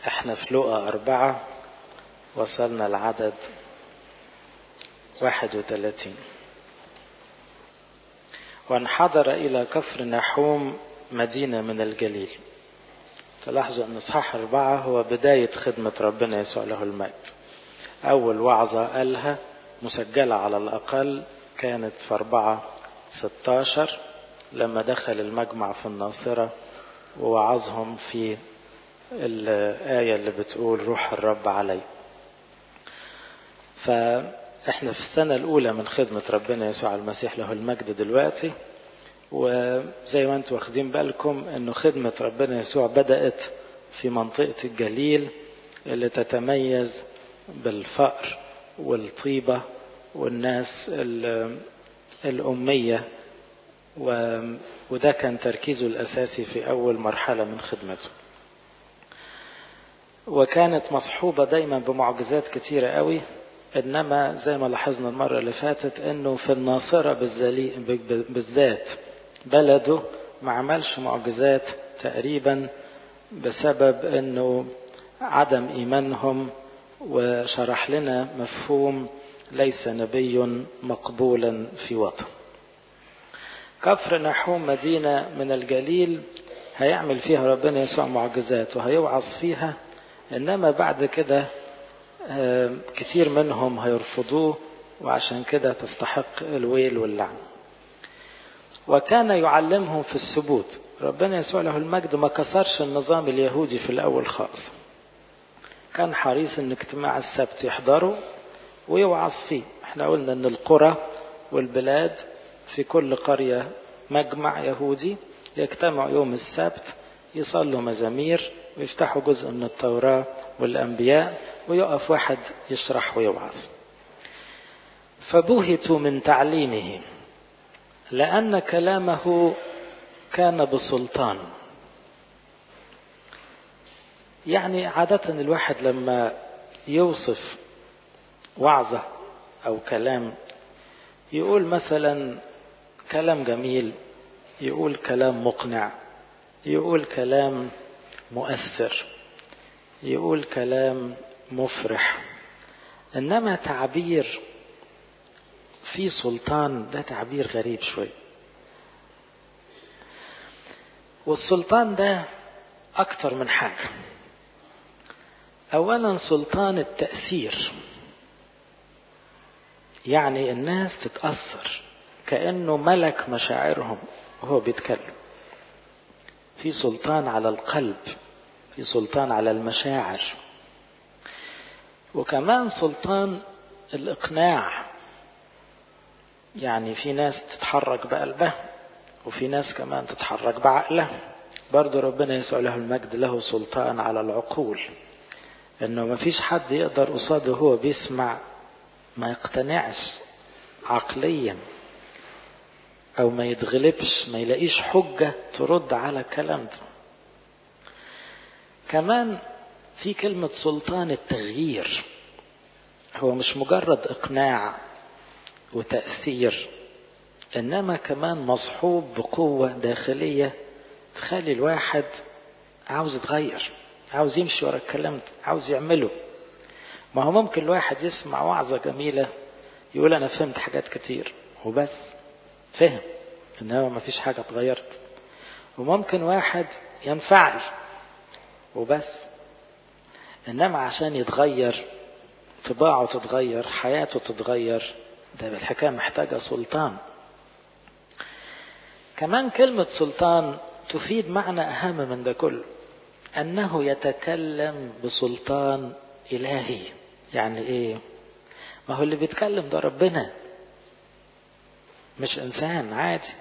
احنا في لقى أربعة وصلنا العدد واحد وثلاثين وانحدر إلى كفر نحوم مدينة من الجليل تلاحظوا أن إصحاح أربعة هو بداية خدمة ربنا يسوع له المجد أول وعظة قالها مسجلة على الأقل كانت في أربعة ستاشر لما دخل المجمع في الناصرة ووعظهم في الآية اللي بتقول روح الرب علي فإحنا في السنة الأولى من خدمة ربنا يسوع المسيح له المجد دلوقتي وزي ما انتم واخدين بالكم انه خدمة ربنا يسوع بدأت في منطقة الجليل اللي تتميز بالفقر والطيبة والناس الأمية وده كان تركيزه الأساسي في أول مرحلة من خدمته وكانت مصحوبة دايما بمعجزات كتيرة قوي إنما زي ما لاحظنا المرة اللي فاتت إنه في الناصرة بالذات بلده ما عملش معجزات تقريبا بسبب إنه عدم إيمانهم وشرح لنا مفهوم ليس نبي مقبولا في وطن كفر نحوم مدينة من الجليل هيعمل فيها ربنا يسوع معجزات وهيوعظ فيها إنما بعد كده كتير منهم هيرفضوه وعشان كده تستحق الويل واللعن وكان يعلمهم في الثبوت ربنا يسوع له المجد ما كسرش النظام اليهودي في الأول خالص كان حريص ان اجتماع السبت يحضروا ويوعظ فيه احنا قلنا ان القرى والبلاد في كل قرية مجمع يهودي يجتمعوا يوم السبت يصلوا مزامير ويفتحوا جزء من التوراة والأنبياء ويقف واحد يشرح ويوعظ فبهتوا من تعليمه لأن كلامه كان بسلطان يعني عادة الواحد لما يوصف وعظة أو كلام يقول مثلا كلام جميل يقول كلام مقنع يقول كلام مؤثر يقول كلام مفرح إنما تعبير في سلطان ده تعبير غريب شوي والسلطان ده أكتر من حاجة أولا سلطان التأثير يعني الناس تتأثر كأنه ملك مشاعرهم وهو بيتكلم في سلطان على القلب في سلطان على المشاعر وكمان سلطان الإقناع يعني في ناس تتحرك بقلبها وفي ناس كمان تتحرك بعقلها برضو ربنا يسوع له المجد له سلطان على العقول انه ما فيش حد يقدر قصاده هو بيسمع ما يقتنعش عقليا او ما يتغلبش ما يلاقيش حجة ترد على الكلام ده كمان في كلمة سلطان التغيير هو مش مجرد اقناع وتأثير انما كمان مصحوب بقوة داخلية تخلي الواحد عاوز يتغير عاوز يمشي ورا الكلام ده عاوز يعمله ما هو ممكن الواحد يسمع وعظة جميلة يقول أنا فهمت حاجات كتير وبس فهم إنما ما فيش حاجة اتغيرت وممكن واحد ينفعل وبس إنما عشان يتغير طباعه تتغير حياته تتغير ده الحكاية محتاجة سلطان كمان كلمة سلطان تفيد معنى أهم من ده كله أنه يتكلم بسلطان إلهي يعني إيه ما هو اللي بيتكلم ده ربنا مش إنسان عادي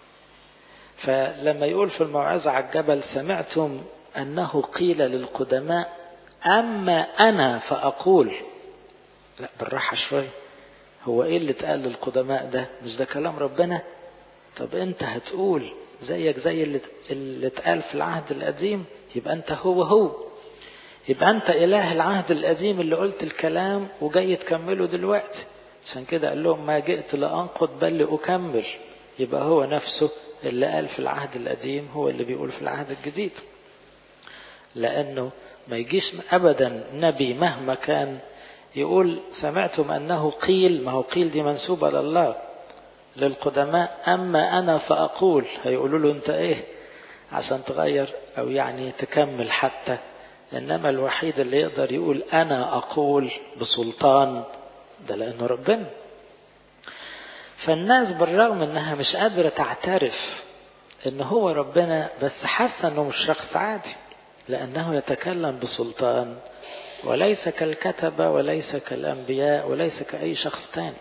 فلما يقول في الموعظة على الجبل سمعتم أنه قيل للقدماء أما أنا فأقول لا بالراحة شوية هو إيه اللي اتقال للقدماء ده مش ده كلام ربنا طب أنت هتقول زيك زي اللي اللي اتقال في العهد القديم يبقى أنت هو هو يبقى أنت إله العهد القديم اللي قلت الكلام وجاي تكمله دلوقتي عشان كده قال لهم ما جئت لأنقض بل لأكمل يبقى هو نفسه اللي قال في العهد القديم هو اللي بيقول في العهد الجديد لأنه ما يجيش أبدا نبي مهما كان يقول سمعتم أنه قيل ما هو قيل دي منسوبة لله للقدماء أما أنا فأقول هيقولوا له أنت إيه عشان تغير أو يعني تكمل حتى إنما الوحيد اللي يقدر يقول أنا أقول بسلطان ده لأنه ربنا فالناس بالرغم انها مش قادرة تعترف ان هو ربنا بس حاسة انه مش شخص عادي لانه يتكلم بسلطان وليس كالكتبة وليس كالانبياء وليس كأي شخص تاني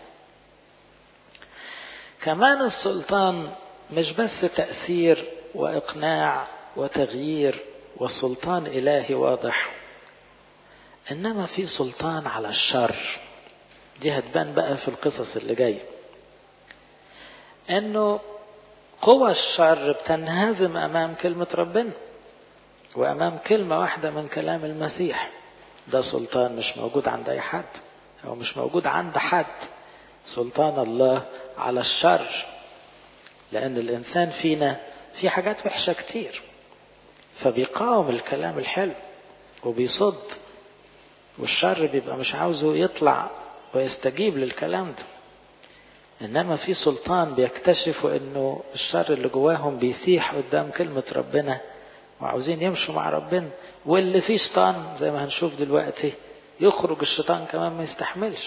كمان السلطان مش بس تأثير وإقناع وتغيير وسلطان إلهي واضح إنما في سلطان على الشر دي هتبان بقى في القصص اللي جايه انه قوى الشر بتنهزم امام كلمة ربنا وامام كلمة واحدة من كلام المسيح ده سلطان مش موجود عند اي حد او مش موجود عند حد سلطان الله على الشر لان الانسان فينا في حاجات وحشة كتير فبيقاوم الكلام الحلو وبيصد والشر بيبقى مش عاوزه يطلع ويستجيب للكلام ده انما في سلطان بيكتشفوا انه الشر اللي جواهم بيسيح قدام كلمة ربنا وعاوزين يمشوا مع ربنا واللي فيه شيطان زي ما هنشوف دلوقتي يخرج الشيطان كمان ما يستحملش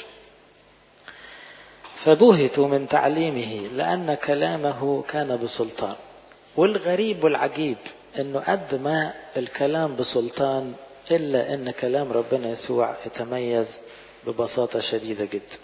فبهتوا من تعليمه لأن كلامه كان بسلطان والغريب والعجيب انه قد ما الكلام بسلطان الا ان كلام ربنا يسوع يتميز ببساطة شديدة جدا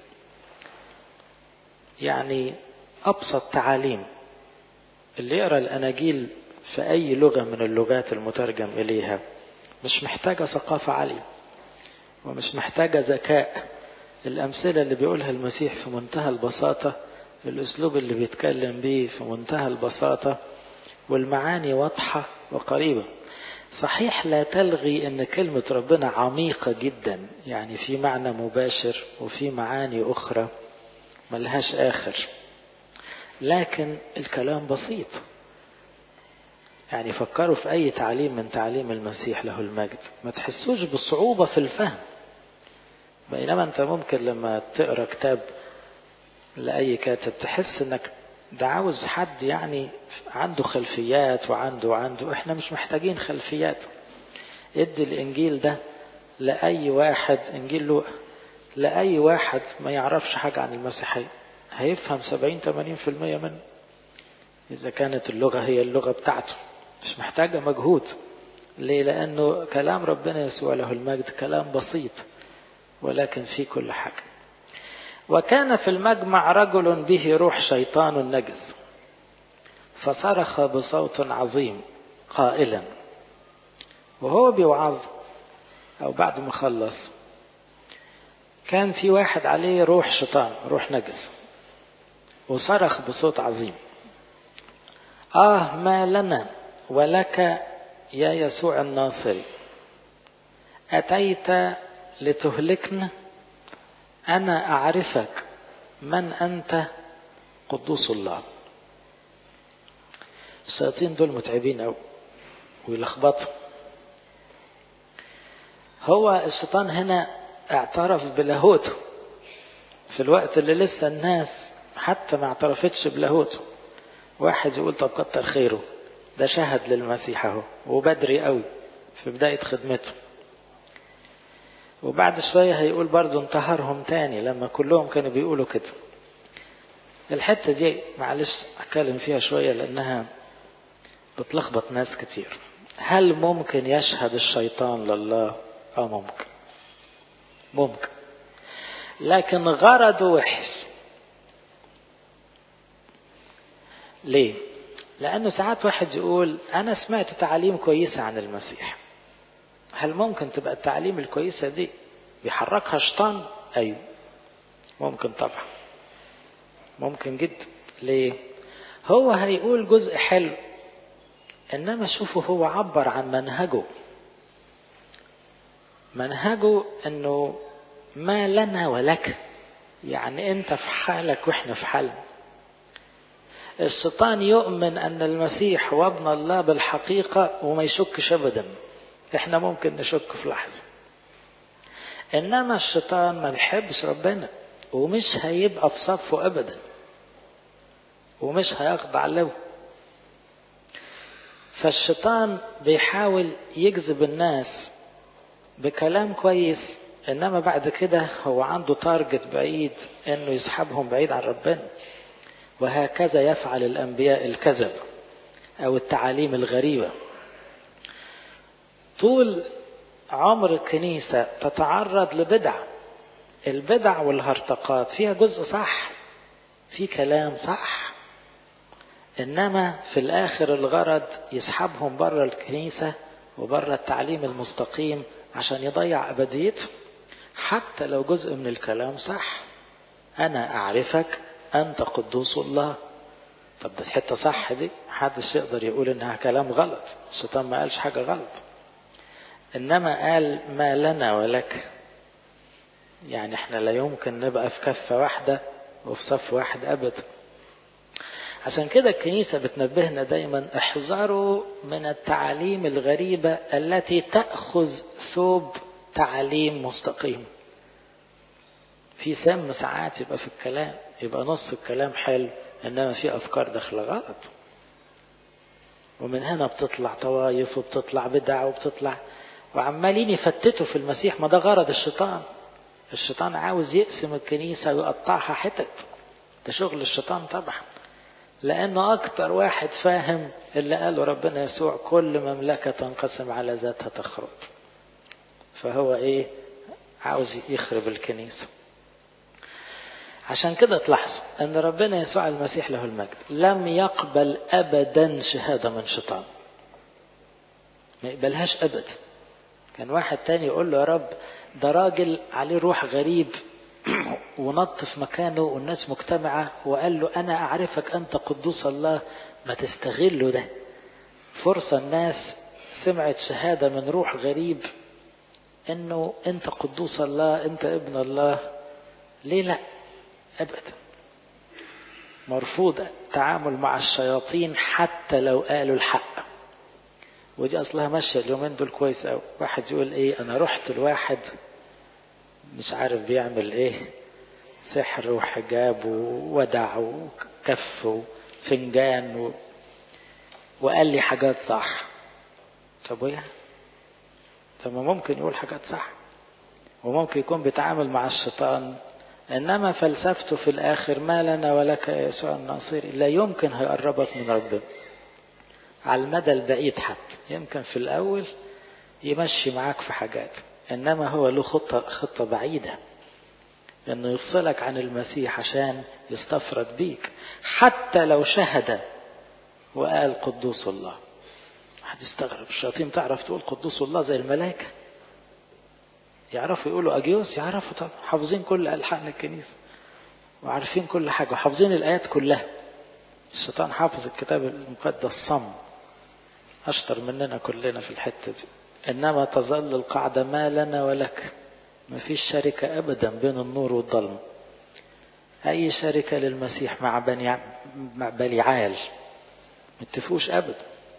يعني أبسط تعاليم اللي يقرأ الأناجيل في أي لغة من اللغات المترجم إليها مش محتاجة ثقافة عالية ومش محتاجة ذكاء الأمثلة اللي بيقولها المسيح في منتهى البساطة الأسلوب اللي بيتكلم بيه في منتهى البساطة والمعاني واضحة وقريبة صحيح لا تلغي أن كلمة ربنا عميقة جدا يعني في معنى مباشر وفي معاني أخرى ملهاش آخر لكن الكلام بسيط يعني فكروا في أي تعليم من تعليم المسيح له المجد ما تحسوش بصعوبة في الفهم بينما أنت ممكن لما تقرأ كتاب لأي كاتب تحس أنك ده عاوز حد يعني عنده خلفيات وعنده وعنده احنا مش محتاجين خلفيات ادي الانجيل ده لأي واحد انجيل لوقا لأي واحد ما يعرفش حاجة عن المسيحية هيفهم 70 80% منه إذا كانت اللغة هي اللغة بتاعته مش محتاجة مجهود ليه لأنه كلام ربنا يسوع له المجد كلام بسيط ولكن فيه كل حاجة وكان في المجمع رجل به روح شيطان نجس فصرخ بصوت عظيم قائلا وهو بيوعظ أو بعد ما خلص كان في واحد عليه روح شيطان روح نجس وصرخ بصوت عظيم آه ما لنا ولك يا يسوع الناصري أتيت لتهلكنا أنا أعرفك من أنت قدوس الله الشياطين دول متعبين أوي ويلخبطوا هو الشيطان هنا اعترف بلاهوته في الوقت اللي لسه الناس حتى ما اعترفتش بلاهوته واحد يقول طب كتر خيره ده شهد للمسيح اهو وبدري قوي في بداية خدمته وبعد شوية هيقول برضه انتهرهم تاني لما كلهم كانوا بيقولوا كده الحتة دي معلش اتكلم فيها شوية لانها بتلخبط ناس كتير هل ممكن يشهد الشيطان لله اه ممكن ممكن لكن غرضه وحش ليه لانه ساعات واحد يقول انا سمعت تعاليم كويسة عن المسيح هل ممكن تبقى التعليم الكويسة دي بيحركها شيطان ايوه ممكن طبعا ممكن جدا ليه هو هيقول جزء حلو انما شوفوا هو عبر عن منهجه منهجه انه ما لنا ولك يعني انت في حالك واحنا في حالنا الشيطان يؤمن ان المسيح هو ابن الله بالحقيقة وما يشكش ابدا احنا ممكن نشك في لحظة انما الشيطان ما بيحبش ربنا ومش هيبقى في صفه ابدا ومش هيخضع له فالشيطان بيحاول يجذب الناس بكلام كويس انما بعد كده هو عنده تارجت بعيد انه يسحبهم بعيد عن ربنا وهكذا يفعل الانبياء الكذب او التعاليم الغريبه طول عمر الكنيسه تتعرض لبدع البدع والهرطقات فيها جزء صح في كلام صح انما في الاخر الغرض يسحبهم بره الكنيسه وبره التعليم المستقيم عشان يضيع ابديته حتى لو جزء من الكلام صح انا اعرفك انت قدوس الله طب ده الحته صح دي محدش يقدر يقول انها كلام غلط الشيطان ما قالش حاجه غلط انما قال ما لنا ولك يعني احنا لا يمكن نبقى في كفه واحده وفي صف واحد ابدا عشان كده الكنيسة بتنبهنا دايما احذروا من التعاليم الغريبة التي تأخذ ثوب تعليم مستقيم في سم ساعات يبقى في الكلام يبقى نص الكلام حلو انما في افكار داخله غلط ومن هنا بتطلع طوايف وبتطلع بدع وبتطلع وعمالين يفتتوا في المسيح ما ده غرض الشيطان الشيطان عاوز يقسم الكنيسة ويقطعها حتت ده شغل الشيطان طبعا لأنه أكتر واحد فاهم اللي قاله ربنا يسوع كل مملكة تنقسم على ذاتها تخرب فهو إيه عاوز يخرب الكنيسة عشان كده تلاحظوا أن ربنا يسوع المسيح له المجد لم يقبل أبدا شهادة من شيطان ما يقبلهاش أبدا كان واحد تاني يقول له يا رب ده راجل عليه روح غريب ونط في مكانه والناس مجتمعة وقال له أنا أعرفك أنت قدوس الله ما تستغله ده فرصة الناس سمعت شهادة من روح غريب أنه أنت قدوس الله أنت ابن الله ليه لا أبدا مرفوض التعامل مع الشياطين حتى لو قالوا الحق ودي أصلها ماشية اليومين دول كويس أوي واحد يقول إيه أنا رحت لواحد مش عارف بيعمل إيه سحر وحجاب وودع وكف وفنجان و... وقال لي حاجات صح طب ويا طب ما ممكن يقول حاجات صح وممكن يكون بيتعامل مع الشيطان انما فلسفته في الاخر ما لنا ولك يا يسوع الناصري لا يمكن هيقربك من ربنا على المدى البعيد حتى يمكن في الاول يمشي معاك في حاجات انما هو له خطه خطه بعيده انه يفصلك عن المسيح عشان يستفرد بيك حتى لو شهد وقال قدوس الله حد يستغرب الشياطين تعرف تقول قدوس الله زي الملائكه يعرفوا يقولوا اجيوس يعرفوا طبعا حافظين كل الحان الكنيسه وعارفين كل حاجه وحافظين الايات كلها الشيطان حافظ الكتاب المقدس صم اشطر مننا كلنا في الحته دي انما تظل القاعده ما لنا ولك ما فيش شركة أبدا بين النور والظلم أي شركة للمسيح مع بني مع بليعال ما اتفقوش أبدا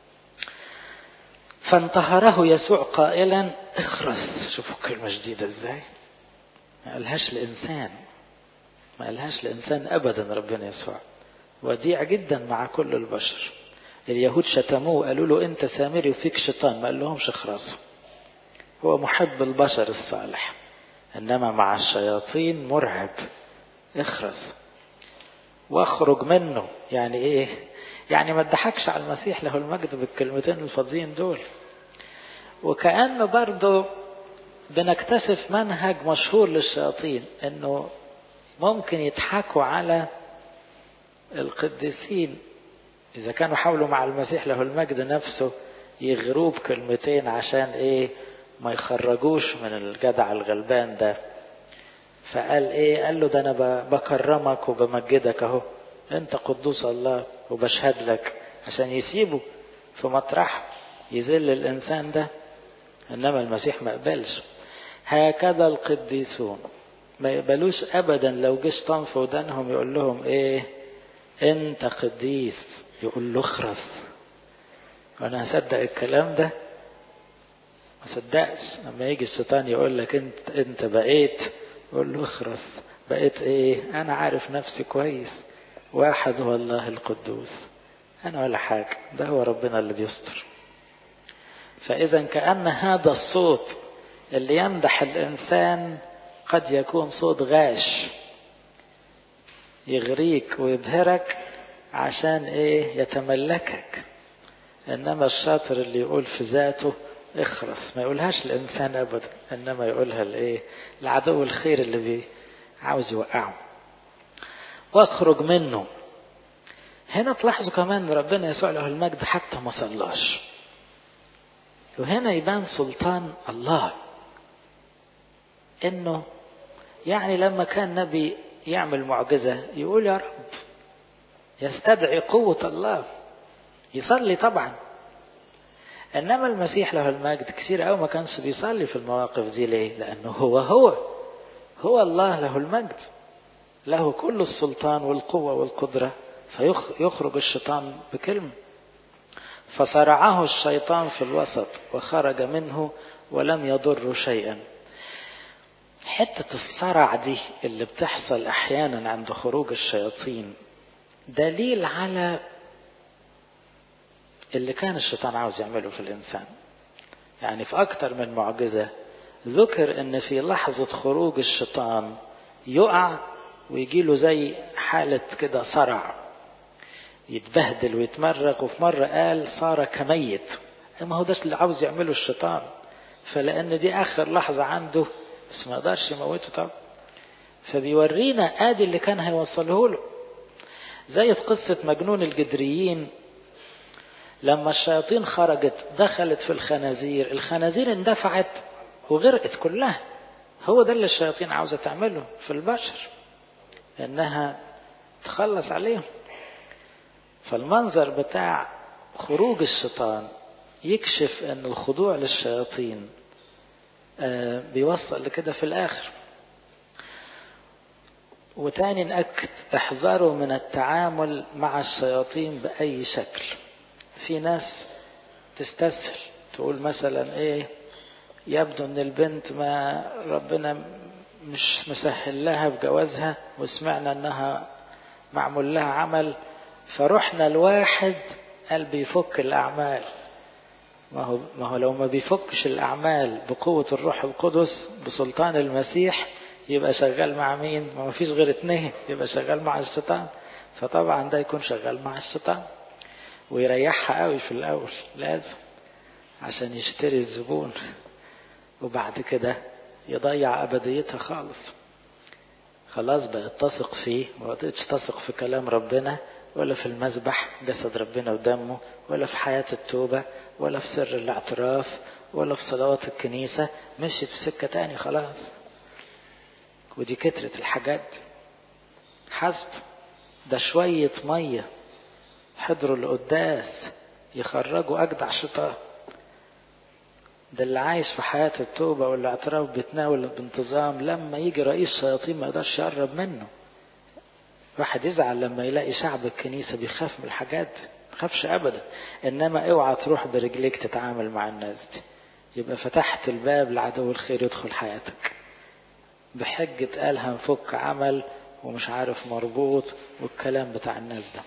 فانتهره يسوع قائلا اخرس شوفوا كلمة جديدة ازاي ما قالهاش لإنسان ما قالهاش لإنسان أبدا ربنا يسوع وديع جدا مع كل البشر اليهود شتموه وقالوا له انت سامري وفيك شيطان ما قال لهمش اخرسوا هو محب البشر الصالح انما مع الشياطين مرعب اخرس واخرج منه يعني ايه يعني ما تضحكش على المسيح له المجد بالكلمتين الفاضيين دول وكأنه برضه بنكتشف منهج مشهور للشياطين انه ممكن يضحكوا على القديسين اذا كانوا حاولوا مع المسيح له المجد نفسه يغروه بكلمتين عشان ايه ما يخرجوش من الجدع الغلبان ده فقال ايه قال له ده انا بكرمك وبمجدك اهو انت قدوس الله وبشهد لك عشان يسيبه في مطرح يذل الانسان ده انما المسيح ما قبلش هكذا القديسون ما يقبلوش ابدا لو جه شيطان في ودانهم يقول لهم ايه انت قديس يقول له اخرس وانا هصدق الكلام ده ما صدقش لما يجي الشيطان يقول لك انت انت بقيت قول له اخرس بقيت ايه انا عارف نفسي كويس واحد هو الله القدوس انا ولا حاجة ده هو ربنا اللي بيستر فاذا كأن هذا الصوت اللي يمدح الانسان قد يكون صوت غاش يغريك ويبهرك عشان ايه يتملكك انما الشاطر اللي يقول في ذاته اخرس ما يقولهاش الانسان ابدا انما يقولها لايه العدو الخير اللي بي عاوز يوقعه واخرج منه هنا تلاحظوا كمان ربنا يسوع له المجد حتى ما صلاش وهنا يبان سلطان الله انه يعني لما كان نبي يعمل معجزة يقول يا رب يستدعي قوة الله يصلي طبعا انما المسيح له المجد كثير قوي ما كانش بيصلي في المواقف دي ليه لانه هو هو هو الله له المجد له كل السلطان والقوة والقدرة فيخرج الشيطان بكلمة فصرعه الشيطان في الوسط وخرج منه ولم يضر شيئا حتة الصرع دي اللي بتحصل احيانا عند خروج الشياطين دليل على اللي كان الشيطان عاوز يعمله في الإنسان يعني في أكتر من معجزة ذكر أن في لحظة خروج الشيطان يقع ويجيله زي حالة كده صرع يتبهدل ويتمرق وفي مرة قال صار كميت ما هو ده اللي عاوز يعمله الشيطان فلأن دي آخر لحظة عنده بس ما يقدرش يموته طبعا فبيورينا آدي اللي كان هيوصله له زي في قصة مجنون الجدريين لما الشياطين خرجت دخلت في الخنازير الخنازير اندفعت وغرقت كلها هو ده اللي الشياطين عاوزة تعمله في البشر انها تخلص عليهم فالمنظر بتاع خروج الشيطان يكشف ان الخضوع للشياطين بيوصل لكده في الاخر وتاني نأكد احذروا من التعامل مع الشياطين بأي شكل في ناس تستسهل تقول مثلا ايه يبدو ان البنت ما ربنا مش مسهل لها بجوازها وسمعنا انها معمول لها عمل فرحنا الواحد قال بيفك الاعمال ما هو ما هو لو ما بيفكش الاعمال بقوه الروح القدس بسلطان المسيح يبقى شغال مع مين؟ ما فيش غير اتنين يبقى شغال مع الشيطان فطبعا ده يكون شغال مع الشيطان ويريحها قوي في الاول لازم عشان يشتري الزبون وبعد كده يضيع ابديتها خالص خلاص بقت تثق فيه ما بقتش تثق في كلام ربنا ولا في المذبح جسد ربنا ودمه ولا في حياة التوبة ولا في سر الاعتراف ولا في صلوات الكنيسة مشيت في سكة تاني خلاص ودي كترة الحاجات حسب ده شوية مية حضروا القداس يخرجوا أجدع شيطان ده اللي عايش في حياة التوبة والاعتراف بيتناول بانتظام لما يجي رئيس شياطين ما يقدرش يقرب منه واحد يزعل لما يلاقي شعب الكنيسة بيخاف من الحاجات ما خافش أبدا إنما اوعى تروح برجليك تتعامل مع الناس دي يبقى فتحت الباب لعدو الخير يدخل حياتك بحجة قال هنفك عمل ومش عارف مربوط والكلام بتاع الناس ده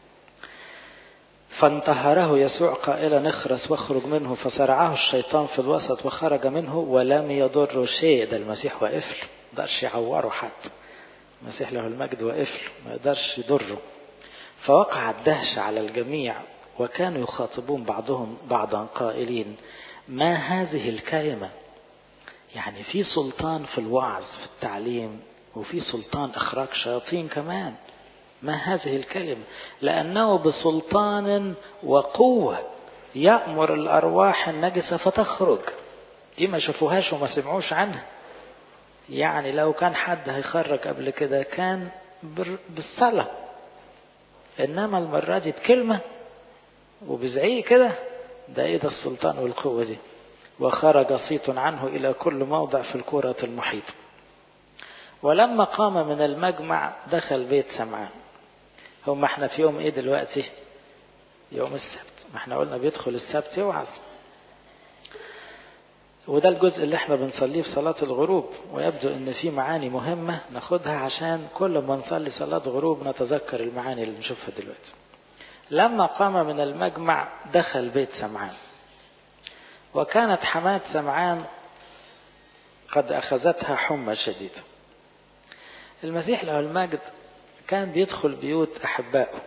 فانتهره يسوع قائلا اخرس واخرج منه فصرعه الشيطان في الوسط وخرج منه ولم يضر شيء ده المسيح واقف له ما يقدرش يعوره حتى المسيح له المجد واقف له ما يقدرش يضره فوقع الدهشة على الجميع وكانوا يخاطبون بعضهم بعضا قائلين ما هذه الكلمة يعني في سلطان في الوعظ في التعليم وفي سلطان اخراج شياطين كمان ما هذه الكلمة لأنه بسلطان وقوة يأمر الأرواح النجسة فتخرج دي ما شافوهاش وما سمعوش عنها يعني لو كان حد هيخرج قبل كده كان بالصلاة إنما المرة دي بكلمة وبزعيق كده ده إيه ده السلطان والقوة دي وخرج صيت عنه إلى كل موضع في الكرة المحيطة ولما قام من المجمع دخل بيت سمعان هم احنا في يوم ايه دلوقتي يوم السبت ما احنا قلنا بيدخل السبت يوعظ وده الجزء اللي احنا بنصليه في صلاة الغروب ويبدو ان في معاني مهمة ناخدها عشان كل ما نصلي صلاة غروب نتذكر المعاني اللي نشوفها دلوقتي لما قام من المجمع دخل بيت سمعان وكانت حماة سمعان قد أخذتها حمى شديدة المسيح له المجد كان بيدخل بيوت أحبائه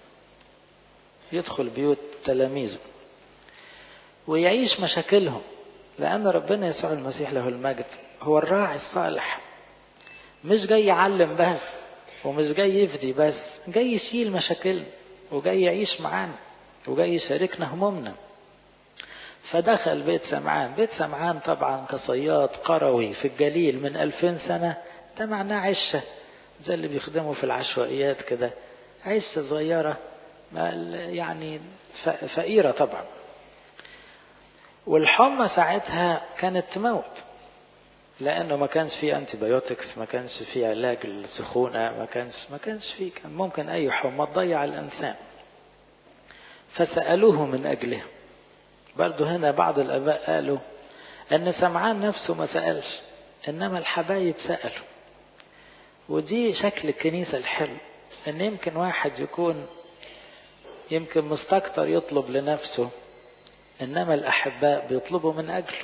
يدخل بيوت تلاميذه ويعيش مشاكلهم لأن ربنا يسوع المسيح له المجد هو الراعي الصالح مش جاي يعلم بس ومش جاي يفدي بس جاي يشيل مشاكلنا وجاي يعيش معانا وجاي يشاركنا همومنا فدخل بيت سمعان بيت سمعان طبعا كصياد قروي في الجليل من ألفين سنة ده معناه عشة زي اللي بيخدموا في العشوائيات كده عشة صغيرة يعني فقيرة طبعا والحمى ساعتها كانت تموت لانه ما كانش فيه انتي بايوتكس ما كانش فيه علاج للسخونه ما كانش ما كانش فيه كان ممكن اي حمى تضيع الانسان فسالوه من اجله برضه هنا بعض الاباء قالوا ان سمعان نفسه ما سالش انما الحبايب سالوا ودي شكل الكنيسه الحلو ان يمكن واحد يكون يمكن مستكتر يطلب لنفسه إنما الأحباء بيطلبوا من أجله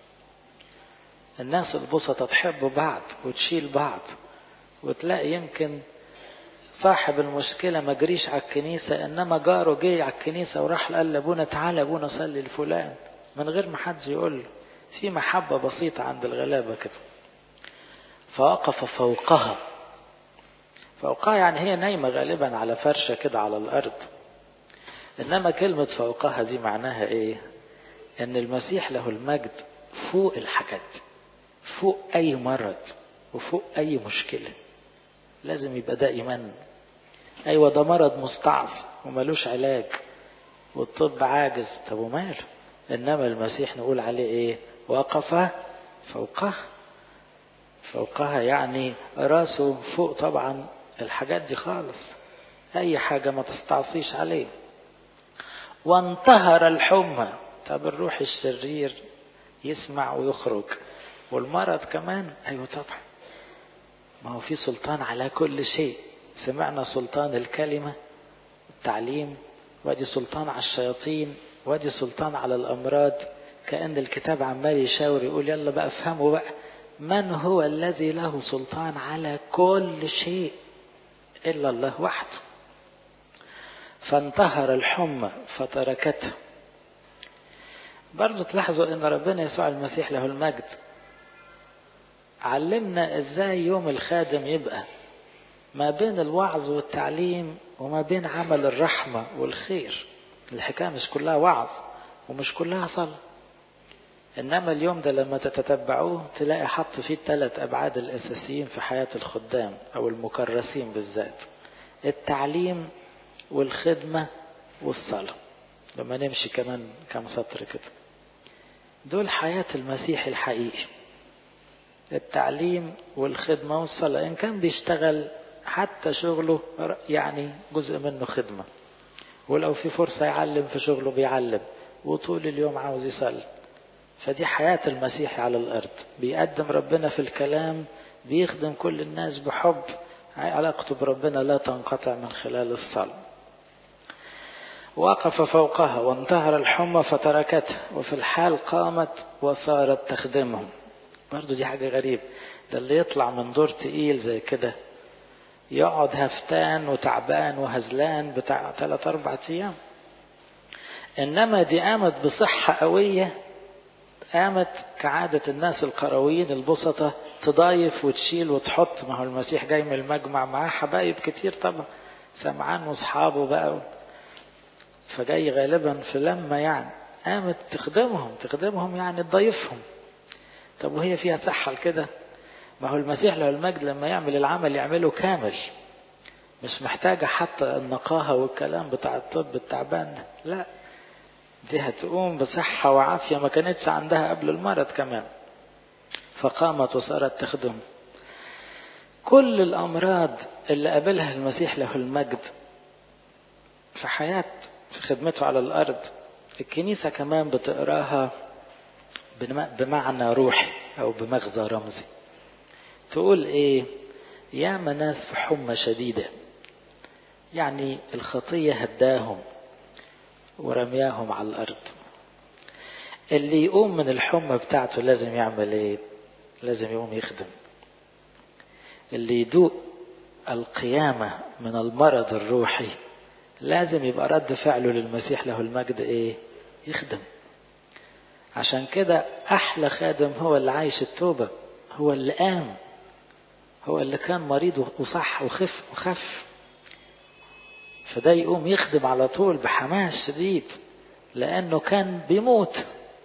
الناس البسطة تحب بعض وتشيل بعض وتلاقي يمكن صاحب المشكلة ما جريش على الكنيسة إنما جاره جه على الكنيسة وراح قال لأبونا تعالى أبونا صلي لفلان من غير ما حد يقول له في محبة بسيطة عند الغلابة كده فوقف فوقها فوقها يعني هي نايمة غالبا على فرشة كده على الأرض إنما كلمة فوقها دي معناها إيه؟ إن المسيح له المجد فوق الحاجات فوق أي مرض وفوق أي مشكلة لازم يبقى ده إيمان أيوة ده مرض مستعصي وملوش علاج والطب عاجز طب وماله إنما المسيح نقول عليه إيه؟ وقف فوقها فوقها يعني راسه فوق طبعا الحاجات دي خالص أي حاجة ما تستعصيش عليه وانتهر الحمى طب الروح الشرير يسمع ويخرج والمرض كمان ايوه طبعا ما هو في سلطان على كل شيء سمعنا سلطان الكلمة التعليم وادي سلطان على الشياطين وادي سلطان على الأمراض كأن الكتاب عمال يشاور يقول يلا بقى افهموا بقى من هو الذي له سلطان على كل شيء إلا الله وحده فانتهر الحمى فتركته برضو تلاحظوا ان ربنا يسوع المسيح له المجد علمنا ازاي يوم الخادم يبقى ما بين الوعظ والتعليم وما بين عمل الرحمة والخير الحكاية مش كلها وعظ ومش كلها صلاة إنما اليوم ده لما تتتبعوه تلاقي حط فيه الثلاث أبعاد الأساسيين في حياة الخدام أو المكرسين بالذات التعليم والخدمة والصلاة لما نمشي كمان كم سطر كده دول حياة المسيح الحقيقي التعليم والخدمة والصلاة إن كان بيشتغل حتى شغله يعني جزء منه خدمة ولو في فرصة يعلم في شغله بيعلم وطول اليوم عاوز يصلي فدي حياة المسيح على الأرض بيقدم ربنا في الكلام بيخدم كل الناس بحب علاقته بربنا لا تنقطع من خلال الصلاة وقف فوقها وانتهر الحمى فتركته وفي الحال قامت وصارت تخدمهم برضو دي حاجة غريبة ده اللي يطلع من دور تقيل زي كده يقعد هفتان وتعبان وهزلان بتاع ثلاث أربع أيام إنما دي قامت بصحة قوية قامت كعادة الناس القرويين البسطة تضايف وتشيل وتحط ما هو المسيح جاي من المجمع معاه حبايب كتير طبعا سمعان واصحابه بقى فجاي غالبا في لما يعني قامت تخدمهم تخدمهم يعني تضيفهم طب وهي فيها صحة كده ما هو المسيح له المجد لما يعمل العمل يعمله كامل مش محتاجة حتى النقاهة والكلام بتاع الطب التعبان لا دي هتقوم بصحة وعافية ما كانتش عندها قبل المرض كمان فقامت وصارت تخدم كل الأمراض اللي قابلها المسيح له المجد في حياة في خدمته على الأرض الكنيسة كمان بتقراها بمعنى روحي أو بمغزى رمزي تقول إيه يا ناس في حمى شديدة يعني الخطية هداهم ورمياهم على الأرض اللي يقوم من الحمى بتاعته لازم يعمل ايه لازم يقوم يخدم اللي يدوق القيامة من المرض الروحي لازم يبقى رد فعله للمسيح له المجد ايه يخدم عشان كده احلى خادم هو اللي عايش التوبة هو اللي قام هو اللي كان مريض وصح وخف وخف فده يقوم يخدم على طول بحماس شديد لانه كان بيموت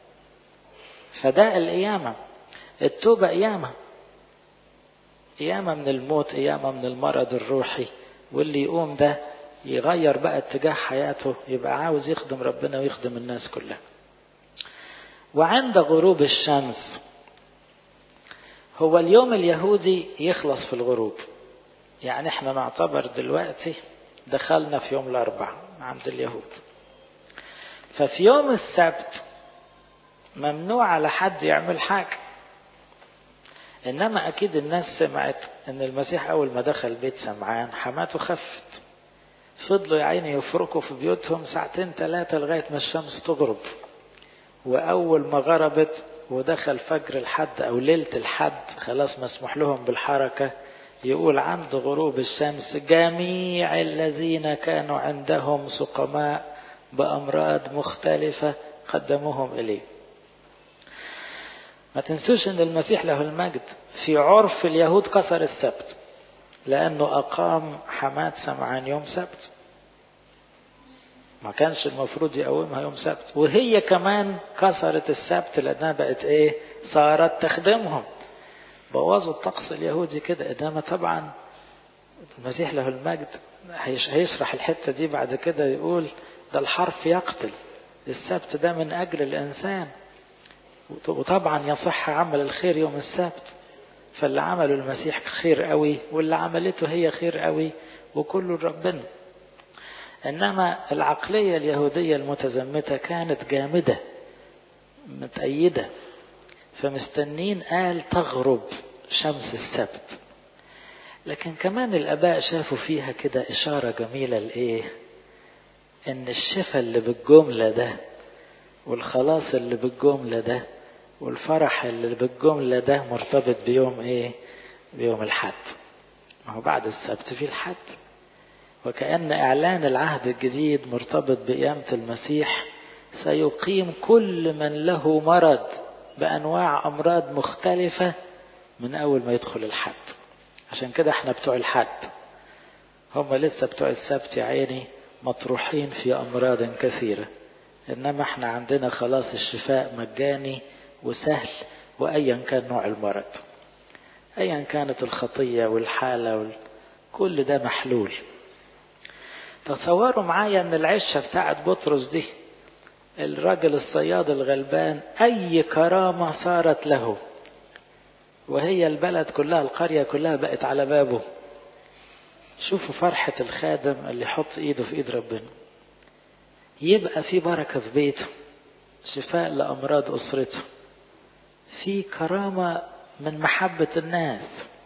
فده القيامة التوبة قيامة قيامة من الموت قيامة من المرض الروحي واللي يقوم ده يغير بقى اتجاه حياته يبقى عاوز يخدم ربنا ويخدم الناس كلها وعند غروب الشمس هو اليوم اليهودي يخلص في الغروب يعني احنا نعتبر دلوقتي دخلنا في يوم الاربعاء عند اليهود ففي يوم السبت ممنوع على حد يعمل حاجة إنما أكيد الناس سمعت إن المسيح أول ما دخل بيت سمعان حماته خفت فضلوا يا عيني يفركوا في بيوتهم ساعتين ثلاثة لغاية ما الشمس تغرب وأول ما غربت ودخل فجر الحد أو ليلة الحد خلاص مسموح لهم بالحركة يقول عند غروب الشمس جميع الذين كانوا عندهم سقماء بأمراض مختلفة قدموهم إليه ما تنسوش ان المسيح له المجد في عرف اليهود كسر السبت لانه اقام حماة سمعان يوم سبت ما كانش المفروض يقومها يوم سبت وهي كمان كسرت السبت لانها بقت ايه صارت تخدمهم بوظوا الطقس اليهودي كده انما طبعا المسيح له المجد هيشرح الحتة دي بعد كده يقول ده الحرف يقتل السبت ده من اجل الانسان وطبعا يصح عمل الخير يوم السبت فاللي عمله المسيح خير قوي واللي عملته هي خير قوي وكله ربنا انما العقلية اليهودية المتزمتة كانت جامدة متأيدة فمستنين قال تغرب شمس السبت لكن كمان الاباء شافوا فيها كده اشارة جميلة لايه ان الشفاء اللي بالجملة ده والخلاص اللي بالجملة ده والفرح اللي بالجملة ده مرتبط بيوم ايه بيوم الحد ما هو بعد السبت في الحد وكأن اعلان العهد الجديد مرتبط بقيامة المسيح سيقيم كل من له مرض بانواع امراض مختلفة من اول ما يدخل الحد عشان كده احنا بتوع الحد هم لسه بتوع السبت يا عيني مطروحين في امراض كثيره انما احنا عندنا خلاص الشفاء مجاني وسهل وايا كان نوع المرض ايا كانت الخطيه والحاله وال... كل ده محلول تصوروا معايا ان العشه بتاعت بطرس دي الراجل الصياد الغلبان اي كرامه صارت له وهي البلد كلها القريه كلها بقت على بابه شوفوا فرحه الخادم اللي يحط ايده في ايد ربنا يبقى في بركة في بيته شفاء لأمراض أسرته في كرامة من محبة الناس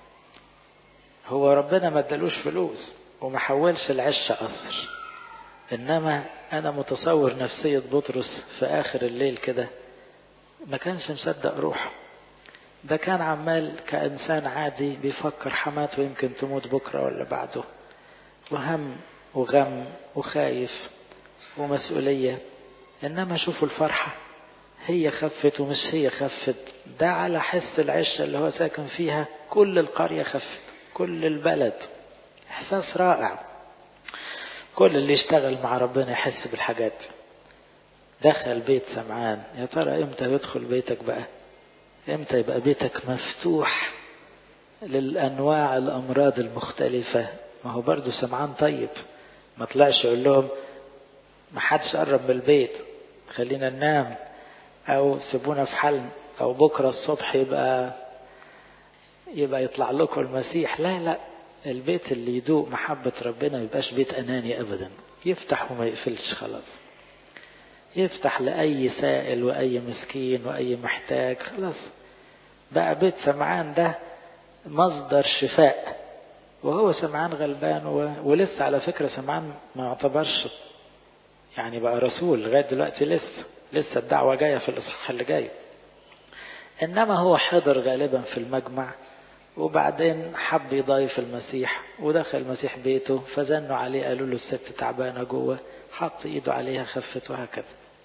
هو ربنا ما ادالوش فلوس وما حولش العشة قصر إنما أنا متصور نفسية بطرس في آخر الليل كده ما كانش مصدق روحه ده كان عمال كإنسان عادي بيفكر حماته يمكن تموت بكرة ولا بعده وهم وغم وخايف ومسؤولية إنما شوفوا الفرحة هي خفت ومش هي خفت ده على حس العشة اللي هو ساكن فيها كل القرية خفت كل البلد إحساس رائع كل اللي يشتغل مع ربنا يحس بالحاجات دخل بيت سمعان يا ترى امتى يدخل بيتك بقى امتى يبقى بيتك مفتوح للأنواع الأمراض المختلفة ما هو برضو سمعان طيب ما طلعش يقول لهم ما حدش قرب من البيت خلينا ننام او سيبونا في حل او بكرة الصبح يبقى يبقى يطلع لكم المسيح لا لا البيت اللي يدوق محبة ربنا ما يبقاش بيت أناني أبدا يفتح وما يقفلش خلاص يفتح لأي سائل وأي مسكين وأي محتاج خلاص بقى بيت سمعان ده مصدر شفاء وهو سمعان غلبان و... ولسه على فكرة سمعان ما يعتبرش يعني بقى رسول لغاية دلوقتي لسه لسه الدعوة جاية في الإصحاح اللي جاي إنما هو حضر غالبا في المجمع وبعدين حب يضايف المسيح ودخل المسيح بيته فزنوا عليه قالوا له الست تعبانة جوه حط ايده عليها خفت وهكذا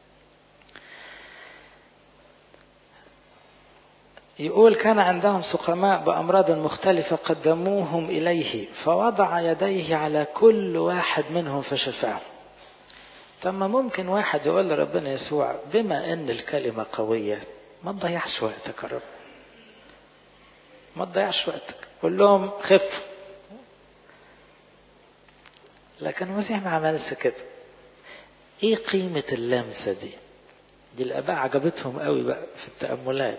يقول كان عندهم سقماء بأمراض مختلفة قدموهم إليه فوضع يديه على كل واحد منهم فشفاه طب ممكن واحد يقول لربنا يسوع بما ان الكلمة قوية ما تضيعش وقتك يا رب ما تضيعش وقتك قول لهم خف لكن المسيح ما عملش كده ايه قيمة اللمسة دي دي الاباء عجبتهم قوي بقى في التأملات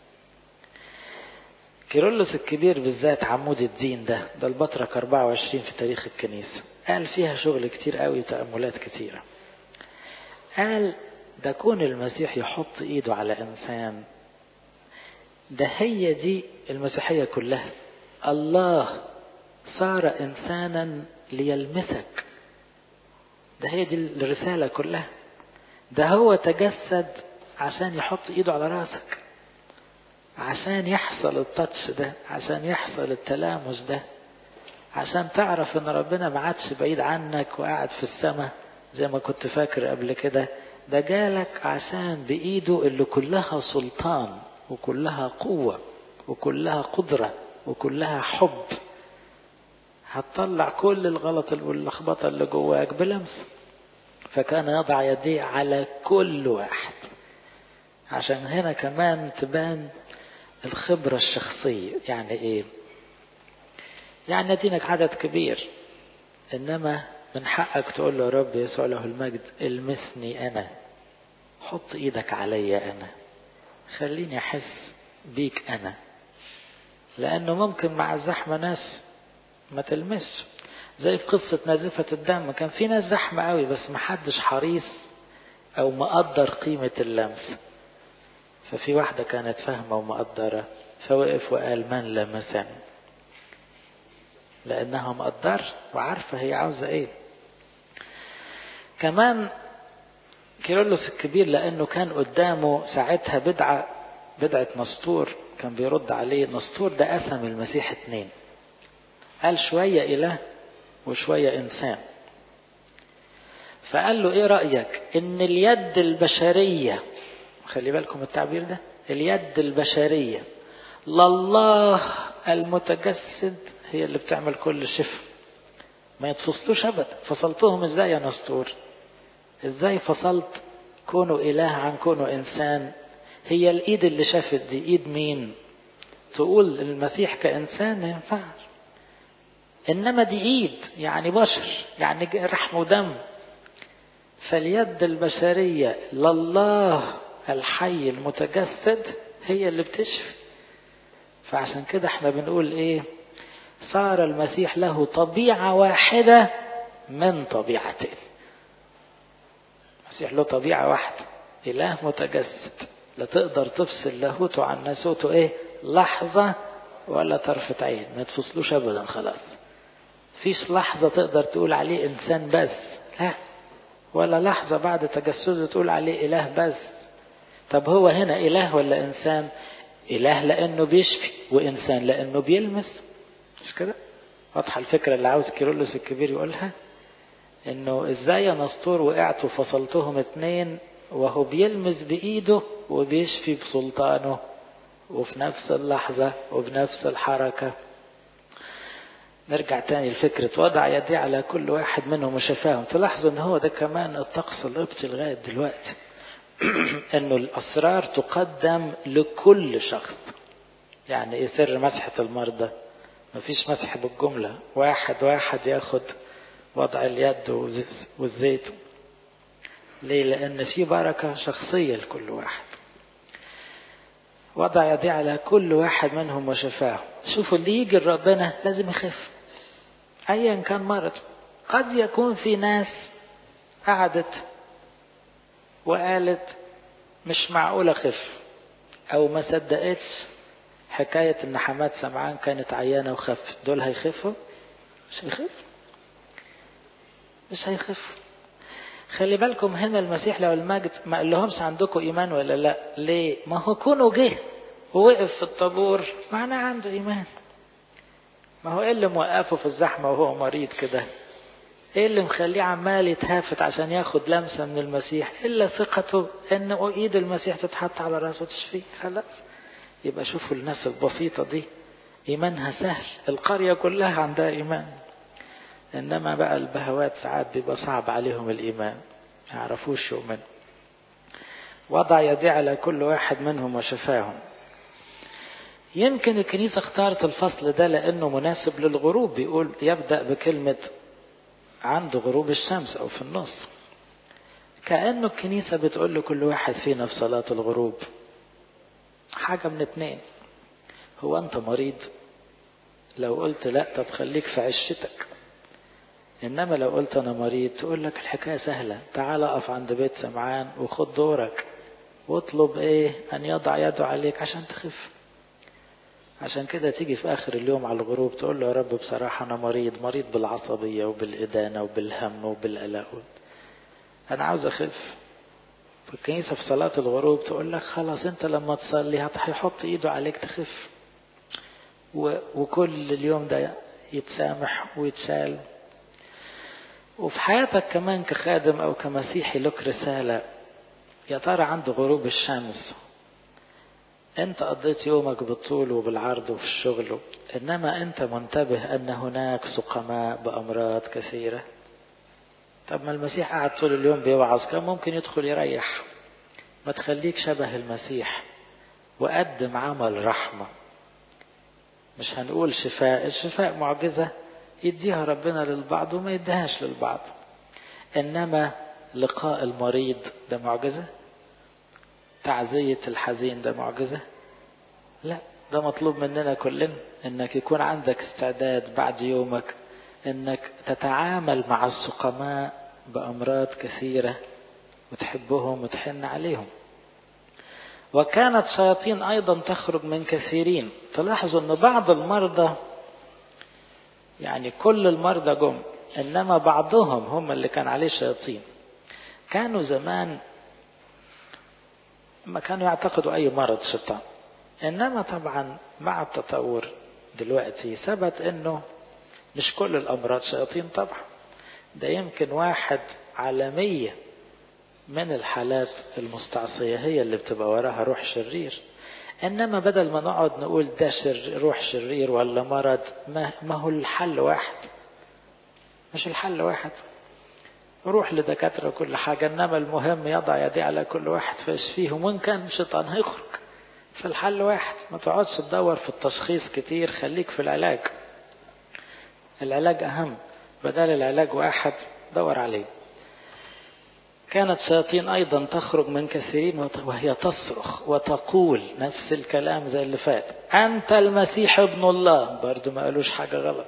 كيرلس الكبير بالذات عمود الدين ده ده البطرك 24 في تاريخ الكنيسة قال فيها شغل كتير قوي تأملات كتيرة قال ده كون المسيح يحط ايده على انسان ده هي دي المسيحية كلها الله صار انسانا ليلمسك ده هي دي الرسالة كلها ده هو تجسد عشان يحط ايده على راسك عشان يحصل التاتش ده عشان يحصل التلامس ده عشان تعرف ان ربنا ما عادش بعيد عنك وقاعد في السماء زي ما كنت فاكر قبل كده ده جالك عشان بايده اللي كلها سلطان وكلها قوة وكلها قدرة وكلها حب هتطلع كل الغلط واللخبطة اللي جواك بلمس فكان يضع يديه على كل واحد عشان هنا كمان تبان الخبرة الشخصية يعني ايه يعني ادينك عدد كبير انما من حقك تقول له يا رب يسوع له المجد المسني انا حط ايدك عليا انا خليني احس بيك انا لانه ممكن مع الزحمة ناس ما تلمسش زي في قصة نازفة الدم كان في ناس زحمة قوي بس ما حدش حريص او مقدر قيمة اللمس ففي واحدة كانت فاهمة ومقدرة فوقف وقال من لمسني لأنها مقدر وعارفة هي عاوزة ايه كمان كيرلس الكبير لأنه كان قدامه ساعتها بدعة بدعة نسطور كان بيرد عليه نسطور ده قسم المسيح اتنين قال شوية إله وشوية إنسان فقال له إيه رأيك إن اليد البشرية خلي بالكم التعبير ده اليد البشرية لله المتجسد هي اللي بتعمل كل شفاء ما يتفصلوش ابدا فصلتهم ازاي يا نسطور ازاي فصلت كونه اله عن كونه انسان هي الايد اللي شافت دي ايد مين تقول المسيح كانسان ما ينفعش انما دي ايد يعني بشر يعني رحم ودم فاليد البشرية لله الحي المتجسد هي اللي بتشفي فعشان كده احنا بنقول ايه صار المسيح له طبيعة واحدة من طبيعتين المسيح له طبيعة واحدة إله متجسد لا تقدر تفصل لاهوته عن ناسوته ايه لحظة ولا طرفة عين ما تفصلوش ابدا خلاص فيش لحظة تقدر تقول عليه انسان بس لا ولا لحظة بعد تجسده تقول عليه اله بس طب هو هنا اله ولا انسان اله لانه بيشفي وانسان لانه بيلمس مش كده واضحة الفكرة اللي عاوز كيرلس الكبير يقولها انه ازاي يا نسطور وقعت وفصلتهم اتنين وهو بيلمس بايده وبيشفي بسلطانه وفي نفس اللحظة وبنفس الحركة نرجع تاني لفكرة وضع يديه على كل واحد منهم وشفاهم تلاحظوا ان هو ده كمان الطقس القبطي لغاية دلوقتي انه الاسرار تقدم لكل شخص يعني ايه سر مسحة المرضى مفيش مسح بالجملة واحد واحد ياخد وضع اليد والزيت ليه لان في بركة شخصية لكل واحد وضع يديه على كل واحد منهم وشفاه شوفوا اللي يجي لربنا لازم يخف ايا كان مرض قد يكون في ناس قعدت وقالت مش معقول اخف او ما صدقتش حكاية ان حماد سمعان كانت عيانة وخفت دول هيخفوا مش هيخفوا مش هيخفوا خلي بالكم هنا المسيح لو المجد ما قال لهمش عندكم ايمان ولا لا ليه ما هو كونه جه ووقف في الطابور معناه عنده ايمان ما هو ايه اللي موقفه في الزحمه وهو مريض كده ايه اللي مخليه عمال يتهافت عشان ياخد لمسه من المسيح الا ثقته ان ايد المسيح تتحط على راسه وتشفيه خلاص يبقى شوفوا الناس البسيطه دي ايمانها سهل القريه كلها عندها ايمان انما بقى البهوات ساعات بيبقى صعب عليهم الايمان ما يعرفوش يؤمنوا وضع يدي على كل واحد منهم وشفاهم يمكن الكنيسة اختارت الفصل ده لأنه مناسب للغروب بيقول يبدأ بكلمة عند غروب الشمس أو في النص كأنه الكنيسة بتقول لكل واحد فينا في صلاة الغروب حاجة من اتنين هو أنت مريض لو قلت لا طب خليك في عشتك إنما لو قلت أنا مريض تقول لك الحكاية سهلة تعال أقف عند بيت سمعان وخد دورك واطلب إيه أن يضع يده عليك عشان تخف عشان كده تيجي في آخر اليوم على الغروب تقول له يا رب بصراحة أنا مريض مريض بالعصبية وبالإدانة وبالهم وبالقلق أنا عاوز أخف في الكنيسة في صلاة الغروب تقول لك خلاص أنت لما تصلي هيحط إيده عليك تخف وكل اليوم ده يتسامح ويتشال وفي حياتك كمان كخادم أو كمسيحي لك رسالة يا ترى عند غروب الشمس انت قضيت يومك بالطول وبالعرض وفي الشغل انما انت منتبه ان هناك سقماء بامراض كثيرة طب ما المسيح قعد طول اليوم بيوعظ كان ممكن يدخل يريح ما تخليك شبه المسيح وقدم عمل رحمة مش هنقول شفاء الشفاء معجزة يديها ربنا للبعض وما يديهاش للبعض انما لقاء المريض ده معجزه تعزية الحزين ده معجزة لا ده مطلوب مننا كلنا انك يكون عندك استعداد بعد يومك انك تتعامل مع السقماء بامراض كثيرة وتحبهم وتحن عليهم وكانت شياطين ايضا تخرج من كثيرين تلاحظوا ان بعض المرضى يعني كل المرضى جم انما بعضهم هم اللي كان عليه شياطين كانوا زمان ما كانوا يعتقدوا أي مرض شيطان إنما طبعا مع التطور دلوقتي ثبت إنه مش كل الأمراض شياطين طبعا ده يمكن واحد على مية من الحالات المستعصية هي اللي بتبقى وراها روح شرير إنما بدل ما نقعد نقول ده شر روح شرير ولا مرض ما, ما هو الحل واحد مش الحل واحد روح لدكاترة كل حاجة إنما المهم يضع يديه على كل واحد فيشفيهم وإن كان شيطان هيخرج فالحل واحد ما تقعدش تدور في التشخيص كتير خليك في العلاج العلاج أهم بدل العلاج واحد دور عليه كانت شياطين أيضا تخرج من كثيرين وهي تصرخ وتقول نفس الكلام زي اللي فات أنت المسيح ابن الله برضو ما قالوش حاجة غلط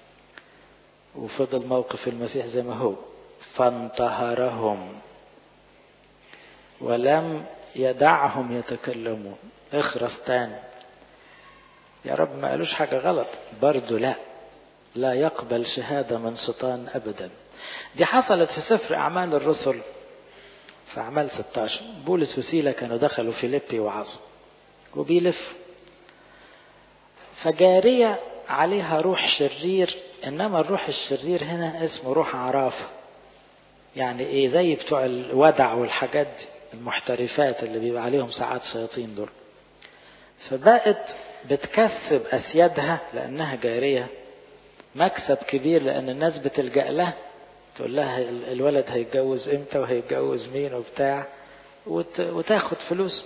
وفضل موقف المسيح زي ما هو فانتهرهم ولم يدعهم يتكلمون اخرس تاني يا رب ما قالوش حاجة غلط برضو لا لا يقبل شهادة من شيطان أبدا دي حصلت في سفر أعمال الرسل في أعمال 16 بولس وسيلة كانوا دخلوا فيليبي وعظوا وبيلف فجارية عليها روح شرير إنما الروح الشرير هنا اسمه روح عرافة يعني ايه زي بتوع الودع والحاجات دي المحترفات اللي بيبقى عليهم ساعات شياطين دول فبقت بتكسب اسيادها لانها جاريه مكسب كبير لان الناس بتلجا لها تقول لها الولد هيتجوز امتى وهيتجوز مين وبتاع وتاخد فلوس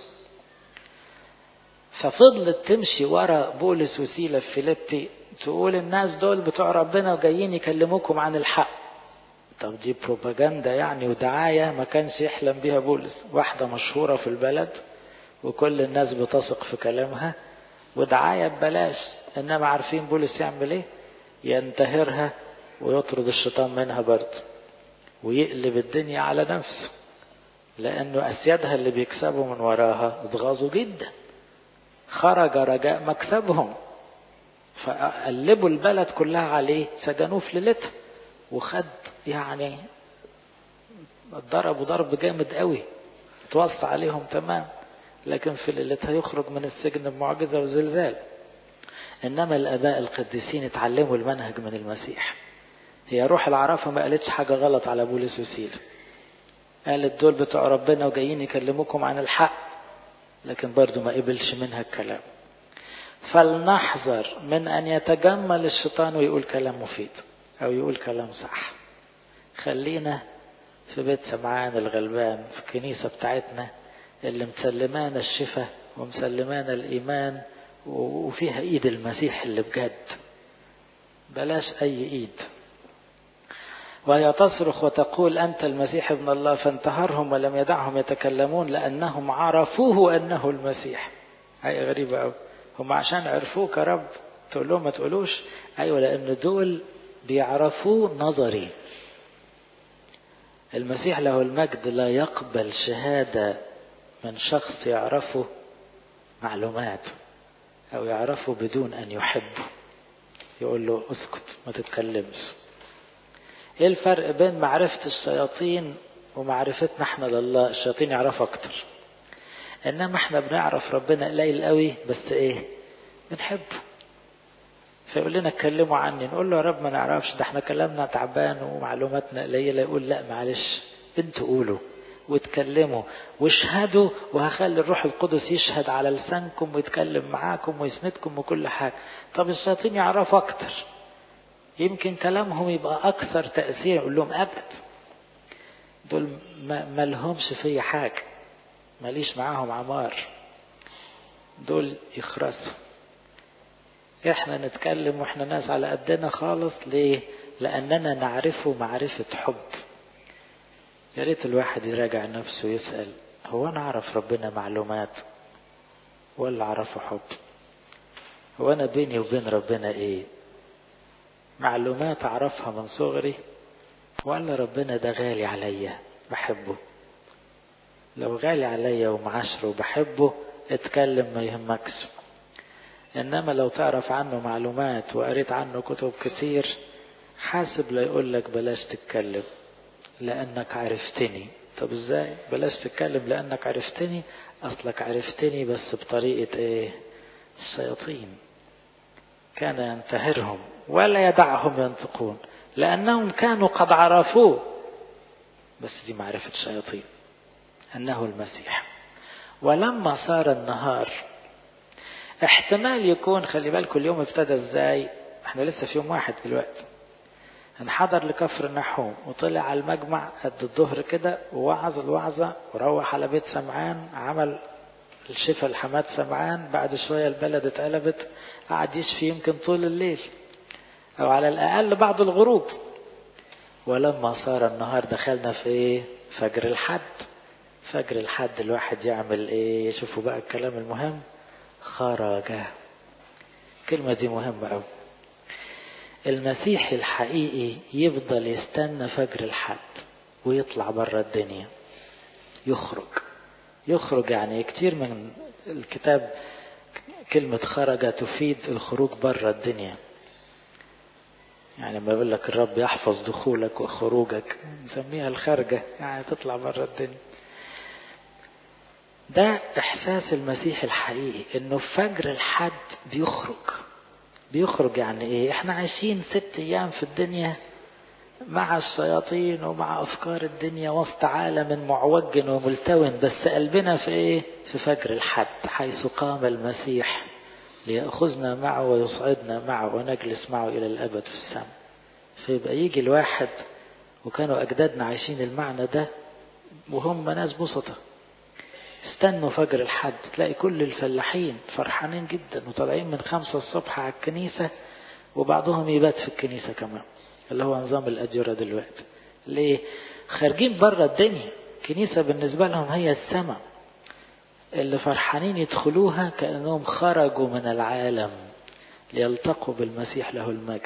ففضلت تمشي ورا بولس وسيله في فيليبي تقول الناس دول بتوع ربنا وجايين يكلموكم عن الحق طب دي بروباجندا يعني ودعاية ما كانش يحلم بيها بولس واحدة مشهورة في البلد وكل الناس بتثق في كلامها ودعاية ببلاش إنما عارفين بولس يعمل إيه ينتهرها ويطرد الشيطان منها برضه ويقلب الدنيا على نفسه لأنه أسيادها اللي بيكسبوا من وراها اتغاظوا جدا خرج رجاء مكسبهم فقلبوا البلد كلها عليه سجنوه في ليلتها وخد يعني ضربوا ضرب جامد قوي اتوصى عليهم تمام لكن في ليلتها يخرج من السجن بمعجزة وزلزال إنما الآباء القديسين اتعلموا المنهج من المسيح هي روح العرافة ما قالتش حاجة غلط على بولس وسيلة قالت دول بتوع ربنا وجايين يكلموكم عن الحق لكن برضو ما قبلش منها الكلام فلنحذر من أن يتجمل الشيطان ويقول كلام مفيد أو يقول كلام صح خلينا في بيت سمعان الغلبان في الكنيسة بتاعتنا اللي مسلمانا الشفاء ومسلمانا الإيمان وفيها إيد المسيح اللي بجد بلاش أي إيد وهي تصرخ وتقول أنت المسيح ابن الله فانتهرهم ولم يدعهم يتكلمون لأنهم عرفوه أنه المسيح هاي غريبة أوي هم عشان عرفوك يا رب تقول لهم ما تقولوش أيوة لأن دول بيعرفوه نظري المسيح له المجد لا يقبل شهادة من شخص يعرفه معلومات أو يعرفه بدون أن يحبه يقول له اسكت ما تتكلمش ايه الفرق بين معرفة الشياطين ومعرفتنا احنا لله الشياطين يعرفوا اكتر انما احنا بنعرف ربنا قليل قوي بس ايه بنحبه فيقول لنا اتكلموا عني نقول له يا رب ما نعرفش ده احنا كلامنا تعبان ومعلوماتنا قليلة يقول لا معلش انتوا قولوا واتكلموا واشهدوا وهخلي الروح القدس يشهد على لسانكم ويتكلم معاكم ويسندكم وكل حاجة طب الشياطين يعرفوا اكتر يمكن كلامهم يبقى اكثر تأثير يقول لهم ابد دول ما لهمش في حاجة ماليش معاهم عمار دول يخرسوا احنا نتكلم واحنا ناس على قدنا خالص ليه لاننا نعرفه معرفة حب يا ريت الواحد يراجع نفسه ويسأل هو انا اعرف ربنا معلومات ولا اعرفه حب هو انا بيني وبين ربنا ايه معلومات اعرفها من صغري ولا ربنا ده غالي عليا بحبه لو غالي عليا ومعاشره وبحبه اتكلم ما يهمكش انما لو تعرف عنه معلومات وقريت عنه كتب كتير حاسب لا يقول لك بلاش تتكلم لانك عرفتني طب ازاي بلاش تتكلم لانك عرفتني اصلك عرفتني بس بطريقة ايه الشياطين كان ينتهرهم ولا يدعهم ينطقون لانهم كانوا قد عرفوه بس دي معرفة الشياطين انه المسيح ولما صار النهار احتمال يكون خلي بالكم اليوم ابتدى ازاي احنا لسه في يوم واحد دلوقتي انحدر لكفر النحوم وطلع على المجمع قد الظهر كده ووعظ الوعظة وروح على بيت سمعان عمل الشفاء لحماد سمعان بعد شوية البلد اتقلبت قعد يشفي يمكن طول الليل او على الاقل بعد الغروب ولما صار النهار دخلنا في ايه فجر الحد فجر الحد الواحد يعمل ايه شوفوا بقى الكلام المهم خرج الكلمة دي مهمة أوي المسيح الحقيقي يفضل يستنى فجر الحد ويطلع بره الدنيا يخرج يخرج يعني كتير من الكتاب كلمة خرج تفيد الخروج بره الدنيا يعني ما يقول لك الرب يحفظ دخولك وخروجك نسميها الخارجة يعني تطلع بره الدنيا ده احساس المسيح الحقيقي انه في فجر الحد بيخرج بيخرج يعني ايه احنا عايشين ست ايام في الدنيا مع الشياطين ومع افكار الدنيا وسط عالم معوج وملتون بس قلبنا في ايه في فجر الحد حيث قام المسيح ليأخذنا معه ويصعدنا معه ونجلس معه إلى الأبد في السماء فيبقى يجي الواحد وكانوا أجدادنا عايشين المعنى ده وهم ناس بسطة استنوا فجر الحد تلاقي كل الفلاحين فرحانين جدا وطالعين من خمسة الصبح على الكنيسة وبعضهم يبات في الكنيسة كمان اللي هو نظام الأجرة دلوقتي ليه خارجين بره الدنيا كنيسة بالنسبة لهم هي السماء اللي فرحانين يدخلوها كأنهم خرجوا من العالم ليلتقوا بالمسيح له المجد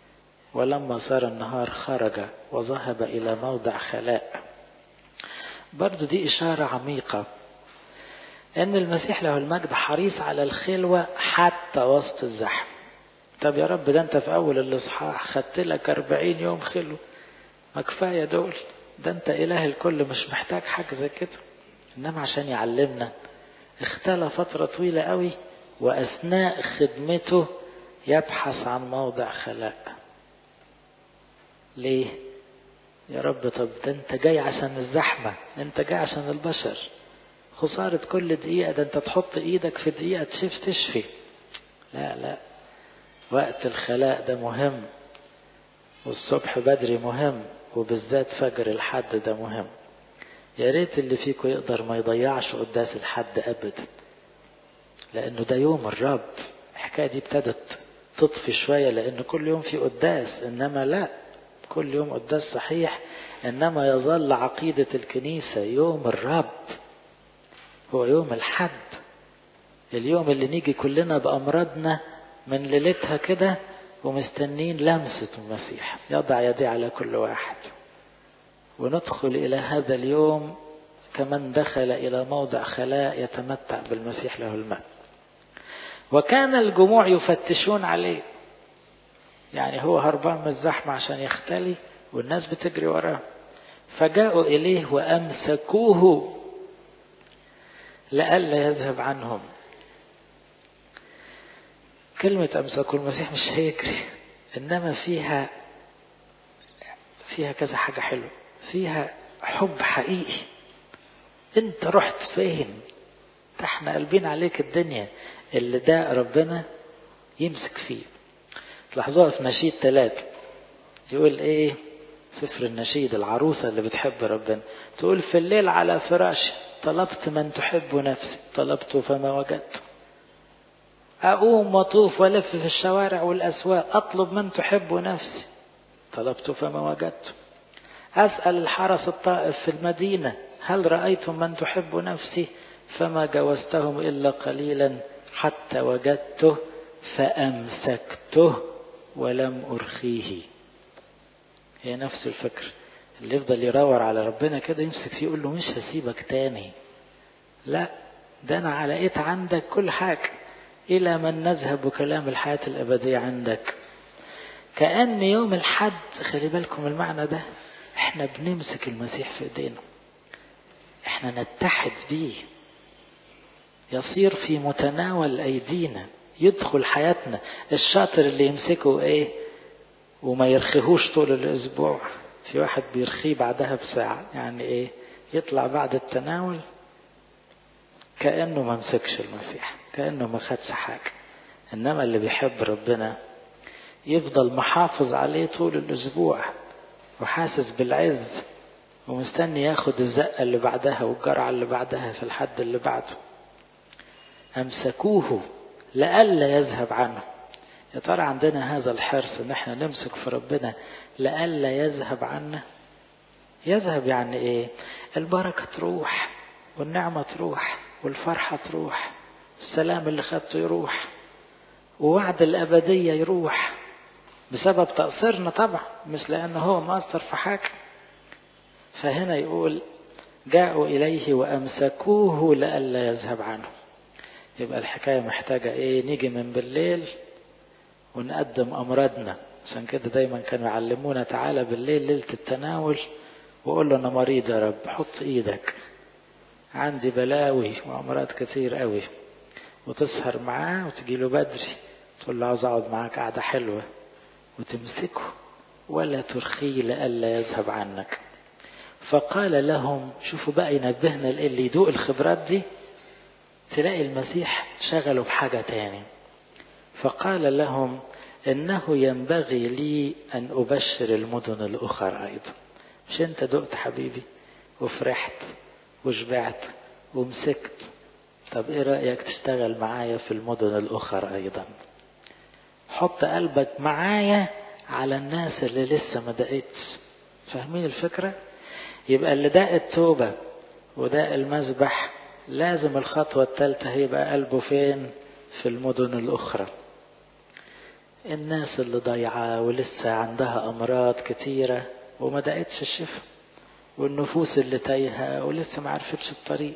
ولما صار النهار خرج وذهب إلى موضع خلاء برضو دي إشارة عميقة أن المسيح له المجد حريص على الخلوة حتى وسط الزحمة طب يا رب ده أنت في أول الإصحاح خدت لك 40 يوم خلو ما كفاية دول ده أنت إله الكل مش محتاج حاجة زي كده إنما عشان يعلمنا اختلى فترة طويلة قوي وأثناء خدمته يبحث عن موضع خلاء ليه يا رب طب ده انت جاي عشان الزحمة انت جاي عشان البشر خسارة كل دقيقة ده انت تحط ايدك في دقيقة تشف تشفي لا لا وقت الخلاء ده مهم والصبح بدري مهم وبالذات فجر الحد ده مهم يا ريت اللي فيكم يقدر ما يضيعش قداس الحد ابدا لانه ده يوم الرب الحكايه دي ابتدت تطفي شويه لان كل يوم في قداس انما لا كل يوم قداس صحيح انما يظل عقيده الكنيسه يوم الرب هو يوم الحد اليوم اللي نيجي كلنا بامراضنا من ليلتها كده ومستنين لمسه المسيح يضع يديه على كل واحد وندخل إلى هذا اليوم كمن دخل إلى موضع خلاء يتمتع بالمسيح له المجد وكان الجموع يفتشون عليه يعني هو هربان من الزحمة عشان يختلي والناس بتجري وراه فجاءوا إليه وأمسكوه لئلا يذهب عنهم كلمة أمسكوا المسيح مش هيجري إنما فيها فيها كذا حاجة حلوة فيها حب حقيقي انت رحت فين احنا قلبين عليك الدنيا اللي ده ربنا يمسك فيه تلاحظوها في نشيد ثلاثة يقول ايه سفر النشيد العروسة اللي بتحب ربنا تقول في الليل على فراشي طلبت من تحب نفسي طلبته فما وجدته أقوم وطوف ولف في الشوارع والأسواق أطلب من تحب نفسي طلبته فما وجدته أسأل الحرس الطائف في المدينة هل رأيتم من تحب نفسي فما جوزتهم إلا قليلا حتى وجدته فأمسكته ولم أرخيه هي نفس الفكر اللي يفضل يراور على ربنا كده يمسك فيه يقول له مش هسيبك تاني لا ده أنا علقيت عندك كل حاجة إلى من نذهب وكلام الحياة الأبدية عندك كأن يوم الحد خلي بالكم المعنى ده احنا بنمسك المسيح في ايدينا احنا نتحد بيه يصير في متناول ايدينا يدخل حياتنا الشاطر اللي يمسكه ايه وما يرخيهوش طول الاسبوع في واحد بيرخيه بعدها بساعة يعني ايه يطلع بعد التناول كأنه ما مسكش المسيح كأنه ما خدش حاجة انما اللي بيحب ربنا يفضل محافظ عليه طول الاسبوع وحاسس بالعز ومستني ياخد الزقة اللي بعدها والجرعة اللي بعدها في الحد اللي بعده أمسكوه لئلا يذهب عنه يا ترى عندنا هذا الحرص ان احنا نمسك في ربنا لئلا يذهب عنا يذهب يعني ايه البركة تروح والنعمة تروح والفرحة تروح السلام اللي خدته يروح ووعد الأبدية يروح بسبب تقصيرنا طبعا مش لأنه هو مقصر في حاجة فهنا يقول جاءوا إليه وأمسكوه لئلا يذهب عنه يبقى الحكاية محتاجة إيه نيجي من بالليل ونقدم أمراضنا عشان كده دايما كانوا يعلمونا تعالى بالليل ليلة التناول وقول له أنا مريض يا رب حط إيدك عندي بلاوي وأمراض كتير قوي وتسهر معاه وتجي له بدري تقول له عاوز أقعد معاك قعدة حلوة وتمسكه ولا ترخيه لئلا يذهب عنك فقال لهم شوفوا بقى ينبهنا اللي يدوق الخبرات دي تلاقي المسيح شغله بحاجة تاني فقال لهم إنه ينبغي لي أن أبشر المدن الأخرى أيضا مش أنت دقت حبيبي وفرحت وشبعت ومسكت طب إيه رأيك تشتغل معايا في المدن الأخرى أيضا حط قلبك معايا على الناس اللي لسه ما دقتش فاهمين الفكرة يبقى اللي داق التوبة وداق المذبح لازم الخطوة الثالثة هيبقى قلبه فين في المدن الأخرى الناس اللي ضايعة ولسه عندها أمراض كتيرة وما دقتش الشفاء والنفوس اللي تايهة ولسه ما عرفتش الطريق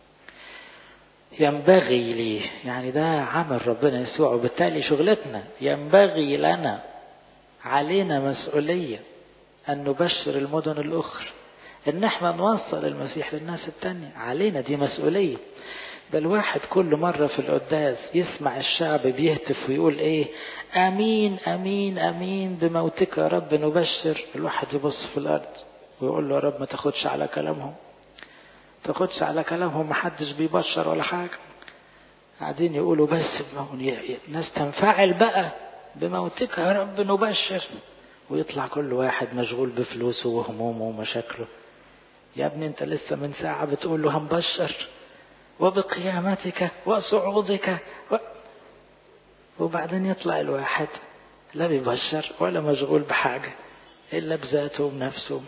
ينبغي لي يعني ده عمل ربنا يسوع وبالتالي شغلتنا ينبغي لنا علينا مسؤولية أن نبشر المدن الأخرى إن احنا نوصل المسيح للناس التانية علينا دي مسؤولية ده الواحد كل مرة في القداس يسمع الشعب بيهتف ويقول ايه امين امين امين بموتك يا رب نبشر الواحد يبص في الارض ويقول له يا رب ما تاخدش على كلامهم تاخدش على كلامهم محدش بيبشر ولا حاجة قاعدين يقولوا بس الناس تنفعل بقى بموتك يا رب نبشر ويطلع كل واحد مشغول بفلوسه وهمومه ومشاكله يا ابني انت لسه من ساعة بتقول له هنبشر وبقيامتك وصعودك و... وبعدين يطلع الواحد لا بيبشر ولا مشغول بحاجة إلا بذاته وبنفسه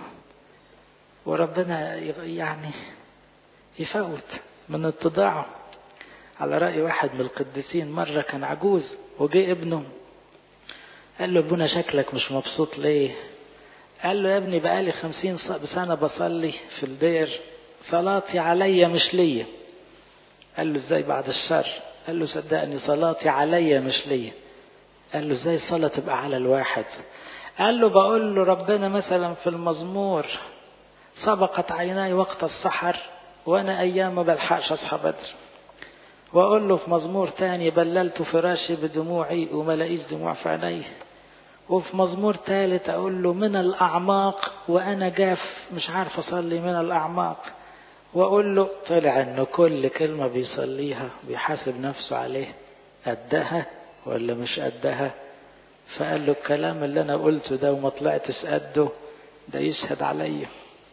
وربنا يعني يفوت من اتضاعه على رأي واحد من القديسين مرة كان عجوز وجه ابنه قال له ابونا شكلك مش مبسوط ليه قال له يا ابني بقالي خمسين سنة بصلي في الدير صلاتي عليا مش ليا قال له ازاي بعد الشر قال له صدقني صلاتي عليا مش ليا قال له ازاي الصلاة تبقى على الواحد قال له بقول له ربنا مثلا في المزمور سبقت عيناي وقت السحر وانا ايام ما بلحقش اصحى بدر واقول له في مزمور تاني بللت فراشي بدموعي وما لاقيش دموع في عيني وفي مزمور ثالث اقول له من الاعماق وانا جاف مش عارف اصلي من الاعماق واقول له طلع ان كل كلمة بيصليها بيحاسب نفسه عليه قدها ولا مش قدها فقال له الكلام اللي انا قلته ده وما طلعتش قده ده يشهد عليا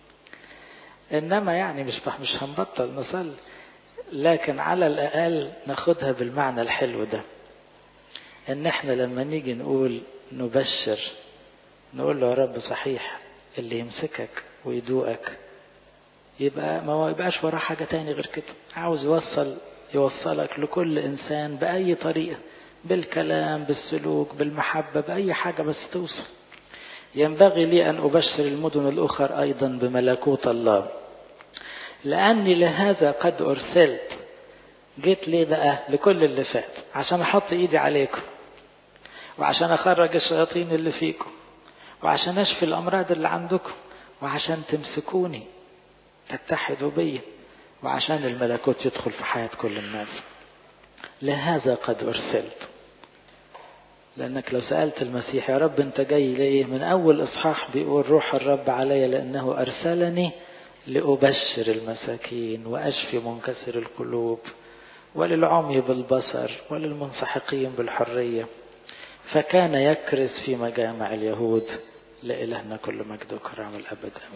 انما يعني مش مش هنبطل نصلي لكن على الاقل ناخدها بالمعنى الحلو ده ان احنا لما نيجي نقول نبشر نقول له يا رب صحيح اللي يمسكك ويدوقك يبقى ما يبقاش وراه حاجة تاني غير كده عاوز يوصل يوصلك لكل إنسان بأي طريقة بالكلام بالسلوك بالمحبة بأي حاجة بس توصل ينبغي لي أن أبشر المدن الأخرى أيضا بملكوت الله لأني لهذا قد أرسلت جيت ليه بقى لكل اللي فات عشان أحط إيدي عليكم وعشان أخرج الشياطين اللي فيكم وعشان أشفي الأمراض اللي عندكم وعشان تمسكوني تتحدوا بي وعشان الملكوت يدخل في حياة كل الناس لهذا قد أرسلت لأنك لو سألت المسيح يا رب أنت جاي ليه من أول إصحاح بيقول روح الرب علي لأنه أرسلني لأبشر المساكين وأشفي منكسر القلوب وللعمي بالبصر وللمنسحقين بالحرية فكان يكرز في مجامع اليهود لإلهنا كل مجد وكرام الأبد